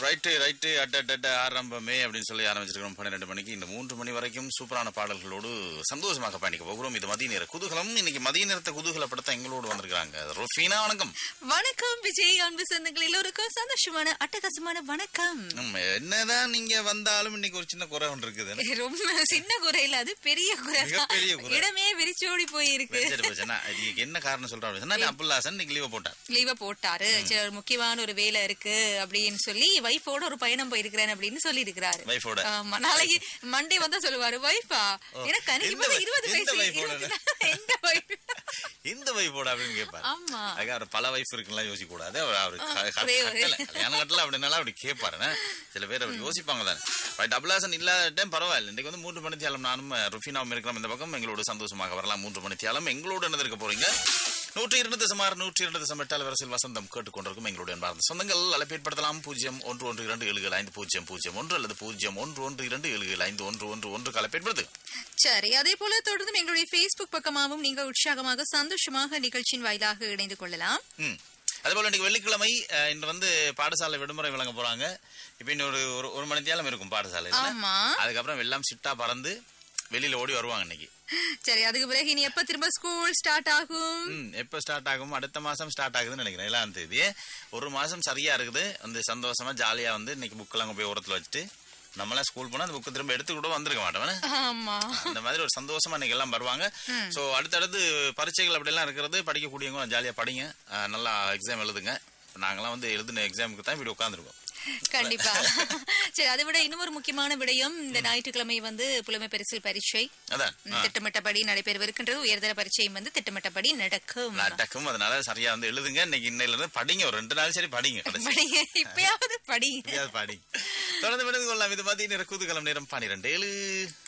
Right right அட்ட ஆரம்பமே அப்படின்னு சொல்லி ஆரம்பிச்சிருக்கோம் பன்னிரெண்டு மணிக்கு இந்த மூன்று மணி வரைக்கும் சூப்பரான பாடல்களோடு சந்தோஷமாக பயணிக்க போகிறோம் இது மதிய நேர குதூகலம் இன்னைக்கு மதிய நேரத்தை குதூகலப்படுத்த எங்களோடு வந்திருக்காங்க ரொஃபீனா வணக்கம் வணக்கம் விஜய் அன்பு சொந்தங்கள் எல்லோருக்கும் சந்தோஷமான அட்டகாசமான வணக்கம் நம்ம என்னதான் நீங்க வந்தாலும் இன்னைக்கு ஒரு சின்ன குறை ஒன்று இருக்குது ரொம்ப சின்ன குறை இல்ல அது பெரிய குறை தான். மிகப்பெரிய குறை. இடமே விரிச்சோடி போயிருக்கு சரி போச்சுன்னா இதுக்கு என்ன காரணம் சொல்றேன் அப்படின்னா அப்துல்லாசன் இன்னைக்கு லீவை போட்டார் லீவ போட்டாரு சரி ஒரு முக்கியமான ஒரு வேலை இருக்கு அப்படின்னு சொல்லி வைஃபோட ஒரு பயணம் போயிருக்கிறேன் அப்படின்னு சொல்லி இருக்கிறாரு வைஃபோட ஆமா நாளைக்கு மண்டே வந்தா சொல்லுவாரு வைஃபா எனக்கு அன்னைக்கு எந்த இப்பதான் வை- இருபது எந்த வயசு wife ஓட? இருபத்தி நாலு. எந்த வைஃப் இந்த வைஃபோட அப்படின்னு கேட்பாரு ஆமா அதுக்கு அவர் பல வைஃப் இருக்குலாம் யோசிக்க கூடாது அவர் அவர் க- க- ஒரே ஒரு- கட்டல கல்யாணம் கட்டல அப்படின்னால அப்படி கேட்பாரு சில பேர் அப்படி யோசிப்பாங்க தானே பட் டபுளாசன் இல்லாத டைம் பரவாயில்ல இன்னைக்கு வந்து மூன்று மணி தியாலம் நானும் ருஃபினாவும் இருக்கிறோம் இந்த பக்கம் எங்களோட சந்தோஷமாக வரலாம் மூன்று மணி தியாலம் எங்களோடு என்ன இருக்க போறீங்க நூற்றி இரண்டு சுமார் நூற்றி இரண்டு தசம் எட்டால் வரிசையில் வசந்தம் கேட்டுக்கொண்டிருக்கும் எங்களுடைய அன்பார்ந்த சொந்தங்கள் அழைப்பேற்படுத்தலாம் பூஜ்ஜியம் ஒன்று ஒன்று இரண்டு ஏழுகள் ஐந்து பூஜ்ஜியம் பூஜ்ஜியம் ஒன்று அல்லது பூஜ்ஜியம் ஒன்று ஒன்று இரண்டு ஏழுகள் ஐந்து ஒன்று ஒன்று ஒன்று அழைப்பேற்படுத்து சரி அதே போல தொடர்ந்து எங்களுடைய Facebook பக்கமாகவும் நீங்கள் உற்சாகமாக சந்தோஷமாக நிகழ்ச்சியின் வாயிலாக இணைந்து கொள்ளலாம் ம் அதேபோல இன்னைக்கு வெள்ளிக்கிழமை அஹ், இன்று வந்து பாடசாலை விடுமுறை வழங்க போறாங்க இப்ப இன்னும் ஒரு ஒரு- ஒரு மணி நேரம் இருக்கும் பாடசாலை ஆமா அதுக்கப்புறம் எல்லாம் சிட்டா பறந்து வெளியில ஓடி வருவாங்க இன்னைக்கு சரி அதுக்கு பிறகு இனி எப்ப திரும்ப ஸ்கூல் ஸ்டார்ட் ஆகும் ம் எப்ப ஸ்டார்ட் ஆகும் அடுத்த மாசம் ஸ்டார்ட் ஆகுதுன்னு நினைக்கிறேன் ஏழாம் தேதி ஒரு மாசம் சரியா இருக்குது வந்து சந்தோஷமா ஜாலியா வந்து இன்னைக்கு புக்கெல்லாம் போய் ஓரத்துல வச்சுட்டு நம்மளாம் ஸ்கூல் போனா அந்த புக்கு திரும்ப எடுத்து கூட வந்திருக்க மாட்டோம் ஆமா அந்த மாதிரி ஒரு சந்தோஷமா இன்னைக்கு எல்லாம் வருவாங்க சோ அடுத்தடுத்து பரீட்சைகள் அப்படிலாம் இருக்கிறது படிக்கக்கூடியவங்க ஜாலியா படிங்க அஹ், நல்லா எக்ஸாம் எழுதுங்க இப்ப நாங்கெல்லாம் வந்து எழுதின எக்ஸாமுக்கு தான் இப்படி உட்காந்துருக்கோம் கண்டிப்பா சரி அதை விட இன்னும் ஒரு முக்கியமான விடயம் இந்த ஞாயிற்றுக்கிழமை வந்து புலமை பரிசில் பரீட்சை அதான் ம், திட்டமிட்டபடி நடைபெறவிருக்கின்றது உயர்தர பரீட்சையும் வந்து திட்டமிட்டபடி நடக்கும் நடக்கும் அதனால சரியா வந்து எழுதுங்க இன்னைக்கு இன்னையில இருந்து படிங்க ஒரு ரெண்டு நாள் சரி படிங்க கடைசி படிங்க இப்பயாவது படி எப்படியாவது படிங்க தொடர்ந்து விடுது கொள்ளலாம் இது மதிய நேர குதூகலம் நேரம் பனிரெண்டு ஏழு